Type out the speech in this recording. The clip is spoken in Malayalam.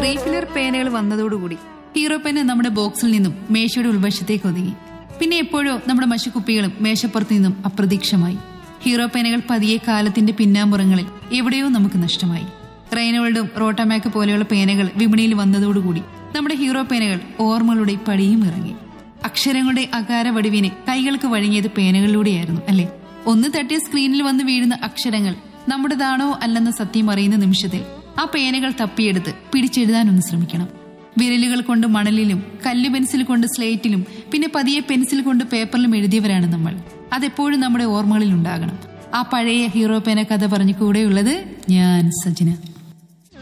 റീഫിലർ പേനകൾ വന്നതോടുകൂടി ഹീറോ പേന നമ്മുടെ ബോക്സിൽ നിന്നും മേശയുടെ ഉൾവശത്തേക്ക് ഒതുങ്ങി പിന്നെ എപ്പോഴോ നമ്മുടെ മഷിക്കുപ്പികളും മേശപ്പുറത്ത് നിന്നും അപ്രതീക്ഷമായി ഹീറോ പേനകൾ പതിയെ കാലത്തിന്റെ പിന്നാമ്പുറങ്ങളിൽ എവിടെയോ നമുക്ക് നഷ്ടമായി റൈനോൾഡും റോട്ടമാക്ക് പോലെയുള്ള പേനകൾ വിപണിയിൽ വന്നതോടുകൂടി നമ്മുടെ ഹീറോ പേനകൾ ഓർമ്മകളുടെ പടിയും ഇറങ്ങി അക്ഷരങ്ങളുടെ അകാര വടിവിന് കൈകൾക്ക് വഴങ്ങിയത് പേനകളിലൂടെയായിരുന്നു അല്ലെ ഒന്ന് തട്ടിയ സ്ക്രീനിൽ വന്ന് വീഴുന്ന അക്ഷരങ്ങൾ നമ്മുടേതാണോ അല്ലെന്ന സത്യം അറിയുന്ന നിമിഷത്തിൽ ആ പേനകൾ തപ്പിയെടുത്ത് പിടിച്ചെഴുതാനൊന്ന് ശ്രമിക്കണം വിരലുകൾ കൊണ്ട് മണലിലും കല്ല് പെൻസിൽ കൊണ്ട് സ്ലേറ്റിലും പിന്നെ പതിയെ പെൻസിൽ കൊണ്ട് പേപ്പറിലും എഴുതിയവരാണ് നമ്മൾ അതെപ്പോഴും നമ്മുടെ ഓർമ്മകളിൽ ഉണ്ടാകണം ആ പഴയ ഹീറോ പേന കഥ പറഞ്ഞു കൂടെയുള്ളത് ഞാൻ സജന